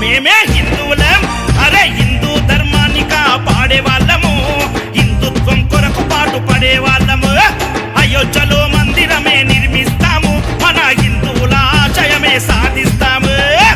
మేమే హిందువులం అరే హిందూ ధర్మాన్ని కాపాడే వాళ్ళము హిందుత్వం కొరకు పాటు పడే వాళ్ళము అయోధ్యలో మందిరమే నిర్మిస్తాము మన హిందువుల ఆశయమే సాధిస్తాము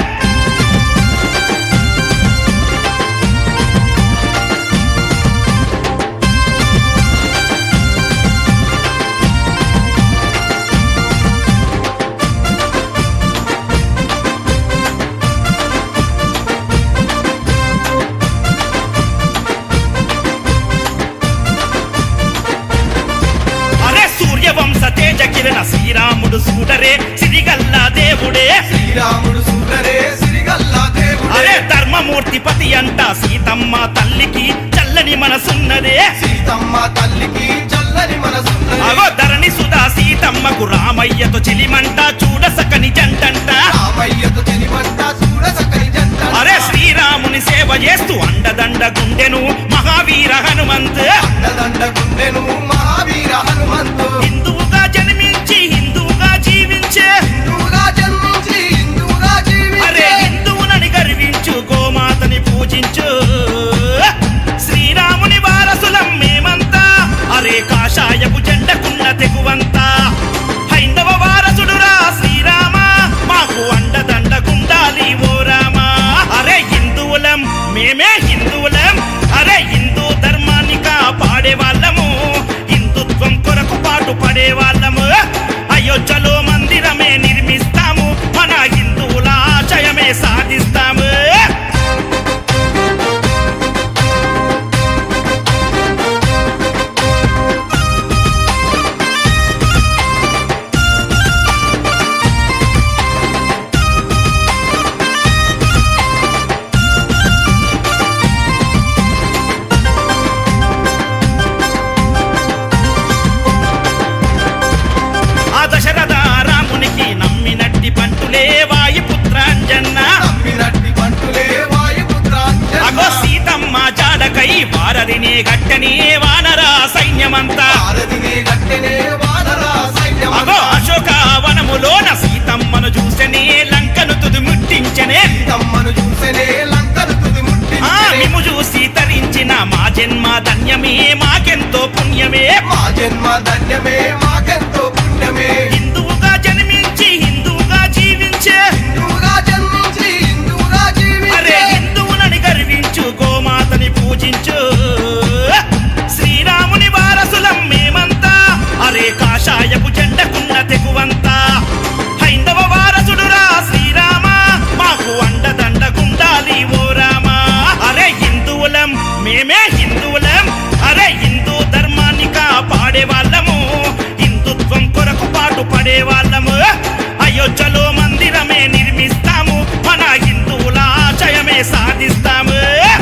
అరే సూర్యవంశ తేజ కిరణ శ్రీరాముడు సూడరే సిరిగల్ల దేవుడే శ్రీరాముడు సుందరే సిరిగల్లా దేవుడే అరే ధర్మమూర్తి పతి అంట సీతమ్మ తల్లికి చల్లని మనసున్నదే సీతమ్మ తల్లికి చల్లని మనసున్నది అగో ధరణి సుధా సీతమ్మకు రామయ్యతో చెలిమంట చూడసకని జంటంట రామయ్యతో చెలిమంట చూడ సకలి జంట అరే శ్రీరాముని సేవ చేస్తూ అండదండ గుండెను మహావీర హనుమంత్ అండదండ గుండెను మహావీర హనుమంతు హిందువుగా జన్మించి హిందువుగా జీవించే హిందువుగా జన్మించి హిందువుగా అరే జీవించే హిందువులని గర్వించు గోమాతని పూజించు శ్రీరాముని వారసులం మేమంతా అరే కాషాయపు జెండకున్న తెగువంతా హైందవ వారసుడురా శ్రీరామ మాకు అండదండ గుండాలి ఓ రామ అరే హిందువులం మేమే హిందువులం అరే హిందూ ధర్మాన్ని కాపాడే వాళ్ళము హిందుత్వం కొరకు పాటు పడే వాళ్ళము అయోధ్యలో మందిరమే నిర్మిస్తాము మన హిందువుల ఆశయమే సాధిస్తాము ఆ దశరథ రామునికి నమ్మినట్టి పంటులే వాయుపుత్ర అంజన్న తమ్మినట్టి పంటులే వాయుపుత్రాంజన అగో సీతమ్మ జాడకై వారరినే గట్టని వానరా సైన్యమంతా భారతిని గట్టెనే వానరా సైన్యం అగో అశోక వనములోన సీతమ్మను చూసనే లంకను తుది ముట్టించనే సీతమ్మను చూసెనే లంకను తుది ఆ ముట్టించెనే. మిము చూసి తరించిన మా జన్మ ధన్యమే మాకెంతో పుణ్యమే మా జన్మ ధన్యమే మాకెంతో పుణ్యమే హిందువుగా జన్మించి హిందువుగా జీవించే హిందువుగా జన్మించి హిందువుగా అరే జీవించే హిందువులని గర్వించు గోమాతని పూజించు శ్రీరాముని వారసులం మేమంతా అరే కాషాయపు జెండకున్న తెగువంతా హైందవ వారసుడురా శ్రీరామ మాకు అండదండ గుండాలి ఓ రామ అరే హిందువులం మేమే హిందువులం అరే హిందూ ధర్మాన్ని కాపాడే వాళ్ళము హిందుత్వం కొరకు పాటు పడే వాళ్ళము అయోధ్యలో మందిరమే నిర్మిస్తాము మన హిందువుల ఆశయమే సాధిస్తాము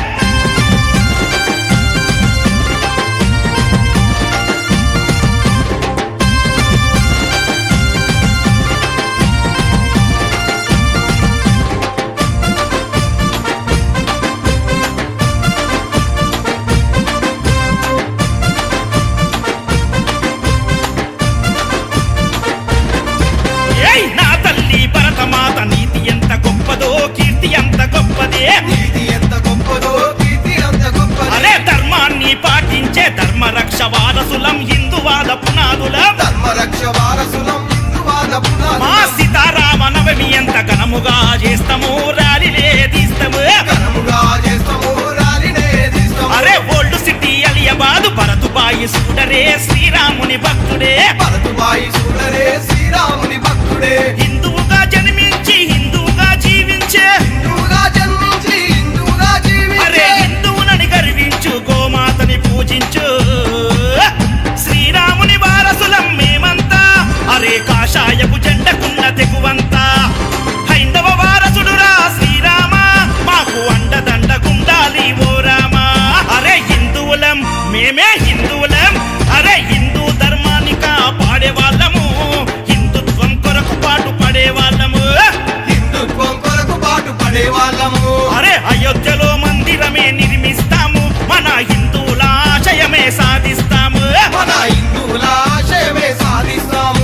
ఏయ్ నా తల్లి భరతమాత నీతి ఎంత గొప్పదో కీర్తి ఎంత గొప్పదే నీతి ఎంత గొప్పదో కీర్తి అంత గొప్పదే అరే ధర్మాన్ని పాటించే ధర్మ రక్ష వారసులం హిందువాద పునాదులం ధర్మరక్ష వారసులం హిందువాద మా పునాది సీతారామ నవమి ఎంత ఘనముగా చేస్తాము ర్యాలీలే తీస్తాము ఘనముగా చేస్తాము రాలినే తీస్తాము అరే ఓల్డ్ సిటీ అలియాబాద్ భరతుబాయి సూడరే శ్రీరాముని భక్తుడే భరతుబాయి సూడరే శ్రీరాముని భక్తుడే హిందువుగా జన్మించి హిందువుగా జీవించే హిందువుగా జన్మించి హిందువుగా అరే జీవించే హిందువులని గర్వించు గోమాతని పూజించు శ్రీరాముని వారసులం మేమంతా అరే కాషాయపు జెండకున్న తెగువంతా హైందవ వారసుడురా శ్రీరామ మాకు అండదండ గుండాలి ఓ రామ అరే హిందువులం మేమే హిందువులం అరే హిందూ ధర్మాన్ని కాపాడే వాళ్ళము హిందుత్వం కొరకు పాటు పడే వాళ్ళము హిందుత్వం కొరకు పాటు పడే వాళ్ళము అరే అయోధ్యలో మందిరమే నిర్మిస్తాము మన హిందువుల ఆశయమే సాధిస్తాము మన హిందువుల ఆశయమే సాధిస్తాము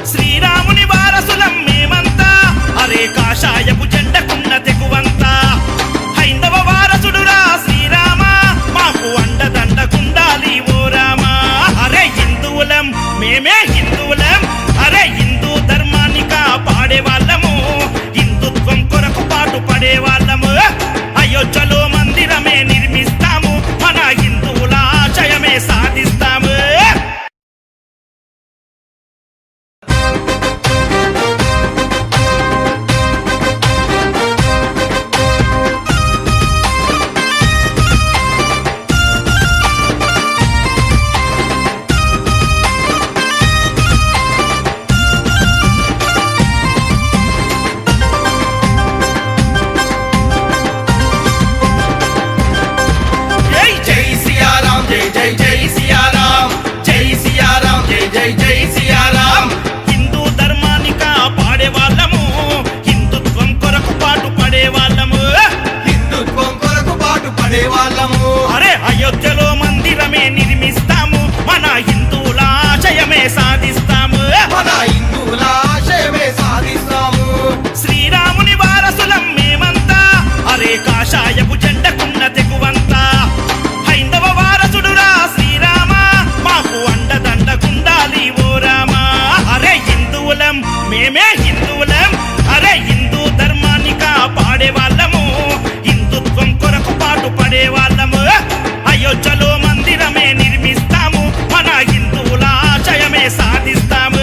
శ్రీరాముని వారసులం మేమంతా అరే కాషాయపు జెండకున్న తెగువంతా కాషాయపు జెండకున్న తెగువంతా హైందవ వారసుడురా శ్రీరామ మాకు అండదండకుండాలి ఓ రామ అరే హిందువులం మేమే హిందువులం అరే హిందూ ధర్మాన్ని కాపాడే వాళ్ళము హిందుత్వం కొరకు పాటు పడే వాళ్ళము అయోధ్యలో మందిరమే నిర్మిస్తాము మన హిందువుల ఆశయమే సాధిస్తాము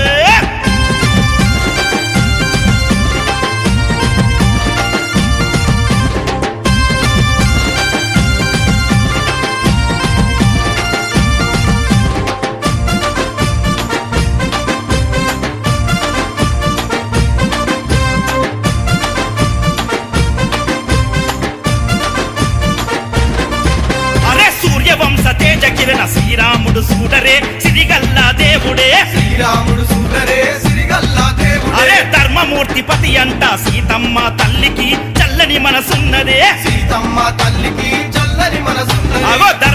అరే సూర్యవంశ తేజ కిరణ శ్రీరాముడు సూడరే సిరిగల్లా దేవుడే శ్రీరాముడు సుందరే సిరిగల్లా దేవుడే అరే ధర్మమూర్తి పతి అంట సీతమ్మ తల్లికి చల్లని మనసున్నదే సీతమ్మ తల్లికి చల్లని మనసున్నది అగో